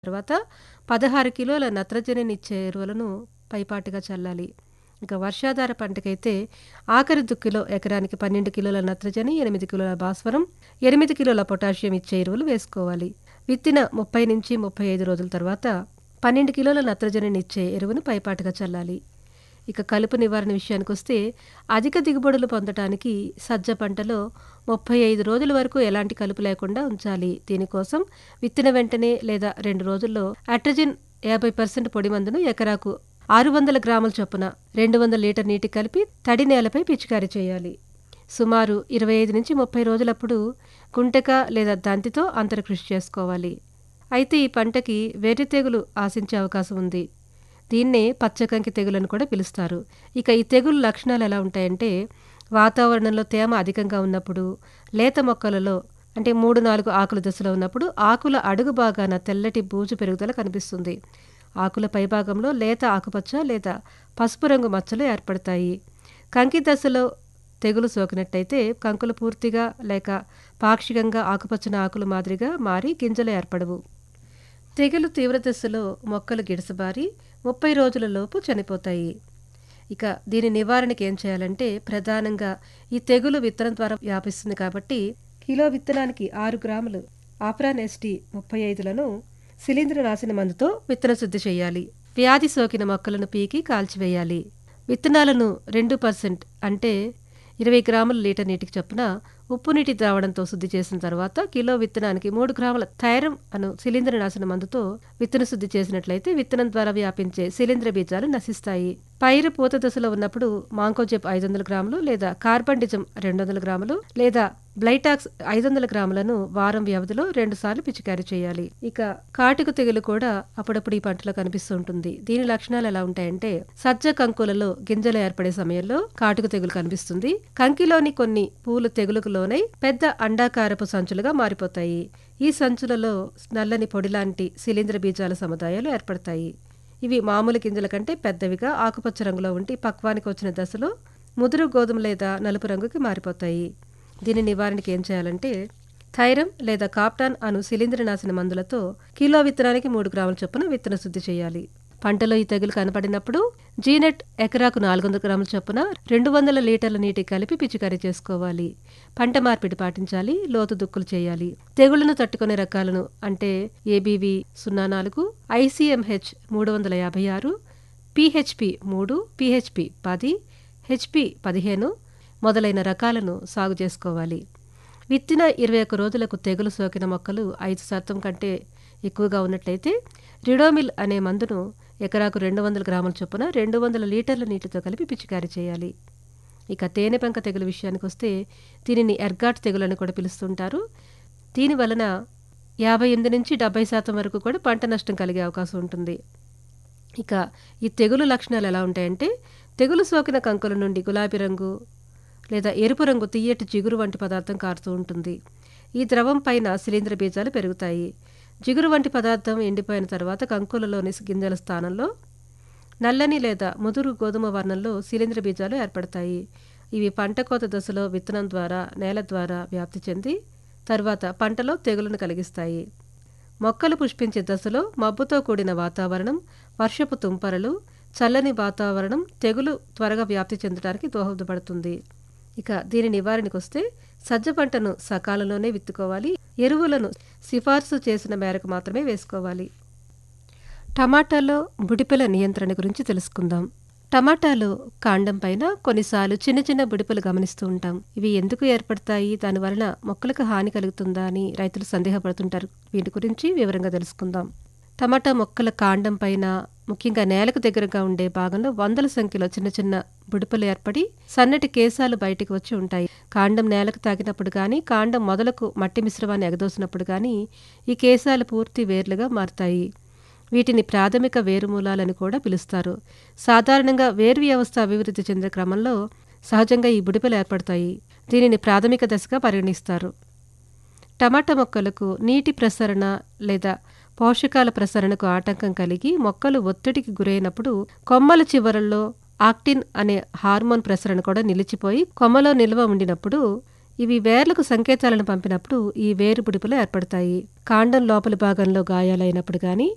తర్వాత 16 కిలోల నత్రజనినిచ్చే ఎరువులను పైపాటుగా చల్లాలి. ఇక వర్షాధార పంటకైతే ఆఖరి దుక్కిలో ఎకరానికి 12 కిలోల నత్రజని, 8 కిలోల భాస్వరం, 8 కిలోల పొటాషియం ఇచ్చే ఎరువులు వేసుకోవాలి. విత్తిన 30-35 రోజుల తర్వాత 12 కిలోల నత్రజనినిచ్చే ఎరువును పైపాటుగా చల్లాలి. ఇక కలుపు నివారణ విషయానికొస్తే అధిక దిగుబడులు పొందటానికి సజ్జ పంటలో 35 రోజుల వరకు ఎలాంటి కలుపు లేకుండా ఉంచాలి. దీనికోసం విత్తిన వెంటనే లేదా 2 రోజుల్లో అట్రజిన్ 50% పొడి మందును ఎకరాకు 600 గ్రాముల చొప్పున 200 లీటర్ నీటికి కలిపి తడి నేలపై పిచికారీ చేయాలి. సుమారు 25-30 రోజులప్పుడు గుంటక లేదా దంతితో అంతర కృషి చేసుకోవాలి. అయితే ఈ పంటకి వెర్రి తెగులు ఆశించే అవకాశం ఉంది. దీన్నే పచ్చకంకి తెగులని కూడా పిలుస్తారు. ఇక ఈ తెగులు లక్షణాలు ఎలా ఉంటాయంటే వాతావరణంలో తేమ అధికంగా ఉన్నప్పుడు, లేత మొక్కలలో అంటే 3, 4 ఆకుల దశలో ఉన్నప్పుడు ఆకుల అడుగు భాగాన తెల్లటి బూజు పెరుగుదల కనిపిస్తుంది. ఆకుల పైభాగంలో లేత ఆకుపచ్చ లేదా పసుపు రంగు మచ్చలు ఏర్పడతాయి. కంకి దశలో తెగులు సోకినట్టయితే కంకులు పూర్తిగా లేక పాక్షికంగా ఆకుపచ్చని ఆకుల మాదిరిగా మారి గింజలు ఏర్పడవు. తెగులు తీవ్ర దశలో మొక్కలు గిడసబారి 30 రోజుల లోపు చనిపోతాయి. ఇక దీని నివారణకి ఏం చేయాలంటే ప్రధానంగా ఈ తెగులు విత్తనం ద్వారా వ్యాపిస్తుంది కాబట్టి కిలో విత్తనానికి 6 గ్రాములు ఆఫ్రాన్ ఎస్టీ 35లను శిలీంద్రనాశిని మందుతో విత్తన శుద్ధి చేయాలి. వ్యాధి సోకిన మొక్కలను పీకి కాల్చివేయాలి. విత్తనాలను 2% అంటే 20 గ్రాముల లీటర్ నీటికి చొప్పున ఉప్పు నీటి ద్రావణంతో శుద్ధి చేసిన తర్వాత కిలో విత్తనానికి 3 గ్రాముల థైరమ్ అను శిలీంద్రనాశన మందుతో విత్తన శుద్ధి చేసినట్లయితే విత్తనం ద్వారా వ్యాపించే శిలీంద్ర బీజాలు నశిస్తాయి. పైరు పూత దశలో ఉన్నప్పుడు మాంకోజెబ్ 500 గ్రాములు లేదా కార్బండిజం 200 గ్రాములు లేదా బ్లైటాక్స్ 500 గ్రాములను వారం వ్యవధిలో రెండుసార్లు పిచికారీ చేయాలి. ఇక కాటుక తెగులు కూడా అప్పుడప్పుడు ఈ పంటలో కనిపిస్తూ ఉంటుంది. దీని లక్షణాలు ఎలా ఉంటాయంటే సజ్జ కంకులలో గింజలు ఏర్పడే సమయంలో కాటుక తెగులు కనిపిస్తుంది. కంకిలోని కొన్ని పూలు తెగులుకు లోనై పెద్ద అండాకారపు సంచులుగా మారిపోతాయి. ఈ సంచులలో నల్లని పొడిలాంటి శిలీంద్ర బీజాల సముదాయాలు ఏర్పడతాయి. ఇవి మామూలు గింజల కంటే పెద్దవిగా ఆకుపచ్చ రంగులో ఉండి పక్వానికి వచ్చిన దశలో ముదురు గోధుమ లేదా నలుపు రంగుకి మారిపోతాయి. దీని నివారణకి ఏం చేయాలంటే థైరమ్ లేదా కాప్టాన్ అను శిలీంద్రనాశిని మందులతో కిలో విత్తనానికి 3 గ్రాముల చొప్పున విత్తన శుద్ధి చేయాలి. పంటలో ఈ తెగులు కనపడినప్పుడు జీనెట్ ఎకరాకు 400 గ్రాముల చొప్పున 200 లీటర్ల నీటికి కలిపి పిచికారీ చేసుకోవాలి. పంట మార్పిడి పాటించాలి. లోతు దుక్కులు చేయాలి. తెగుళ్లను తట్టుకునే రకాలను అంటే ABV 04, ICMH 356, PHP 3, PHP 10, HP 15 మొదలైన రకాలను సాగు చేసుకోవాలి. విత్తిన 21 రోజులకు తెగులు సోకిన మొక్కలు 5 శాతం కంటే ఎక్కువగా ఉన్నట్లయితే రిడోమిల్ అనే మందును ఎకరాకు 200 గ్రాముల చొప్పున 200 లీటర్ల నీటితో కలిపి పిచికారీ చేయాలి. ఇక తేనెపంక తెగులు విషయానికొస్తే దీనిని ఎర్గాట్ తెగులని కూడా పిలుస్తుంటారు. దీని వలన 58-70 శాతం వరకు కూడా పంట నష్టం కలిగే అవకాశం ఉంటుంది. ఇక ఈ తెగులు లక్షణాలు ఎలా ఉంటాయంటే తెగులు సోకిన కంకుల నుండి గులాబీ రంగు లేదా ఎరుపు రంగు తియ్యటి జిగురు వంటి పదార్థం కారుతూ ఉంటుంది. ఈ ద్రవం పైన శిలీంద్ర బీజాలు పెరుగుతాయి. జిగురు వంటి పదార్థం ఎండిపోయిన తర్వాత కంకులలోని గింజల స్థానంలో నల్లని లేదా ముదురు గోధుమ వర్ణంలో శిలీంద్ర బీజాలు ఏర్పడతాయి. ఇవి పంట కోత దశలో విత్తనం ద్వారా నేల ద్వారా వ్యాప్తి చెంది తరువాత పంటలో తెగులును కలిగిస్తాయి. మొక్కలు పుష్పించే దశలో మబ్బుతో కూడిన వాతావరణం, వర్షపు తుంపరలు, చల్లని వాతావరణం తెగులు త్వరగా వ్యాప్తి చెందడానికి దోహదపడుతుంది. ఇక దీని నివారణకొస్తే సజ్జ పంటను సకాలంలోనే విత్తుకోవాలి. ఎరువులను సిఫార్సు చేసిన మేరకు మాత్రమే వేసుకోవాలి. టమాటాలో బుడిపెల నియంత్రణ గురించి తెలుసుకుందాం. టమాటాలో కాండం పైన కొన్నిసార్లు చిన్న చిన్న బుడిపెలు గమనిస్తూ ఉంటాం. ఇవి ఎందుకు ఏర్పడతాయి? దాని వలన మొక్కలకు హాని కలుగుతుందా అని రైతులు సందేహపడుతుంటారు. వీటి గురించి వివరంగా తెలుసుకుందాం. టమాటా మొక్కల కాండం పైన ముఖ్యంగా నేలకు దగ్గరగా ఉండే భాగంలో వందల సంఖ్యలో చిన్న చిన్న బుడిపెలు ఏర్పడి సన్నటి కేశాలు బయటికి వచ్చి ఉంటాయి. కాండం నేలకు తాకినప్పుడు గానీ, కాండం మొదలకు మట్టి మిశ్రమాన్ని ఎగదోసినప్పుడు గానీ ఈ కేశాలు పూర్తి వేర్లుగా మారతాయి. వీటిని ప్రాథమిక వేరుమూలాలని కూడా పిలుస్తారు. సాధారణంగా వేరు వ్యవస్థ అభివృద్ధి చెందే క్రమంలో సహజంగా ఈ బుడిపెలు ఏర్పడతాయి. దీనిని ప్రాథమిక దశగా పరిగణిస్తారు. టమాటా మొక్కలకు నీటి ప్రసరణ లేదా పోషకాల ప్రసరణకు ఆటంకం కలిగి మొక్కలు ఒత్తిడికి గురైనప్పుడు కొమ్మల చివరల్లో ఆక్టిన్ అనే హార్మోన్ ప్రసరణ కూడా నిలిచిపోయి కొమ్మలో నిల్వ ఉండినప్పుడు ఇవి వేర్లకు సంకేతాలను పంపినప్పుడు ఈ వేరు బుడిపెలు ఏర్పడతాయి. కాండం లోపలి భాగంలో గాయాలైనప్పుడు గానీ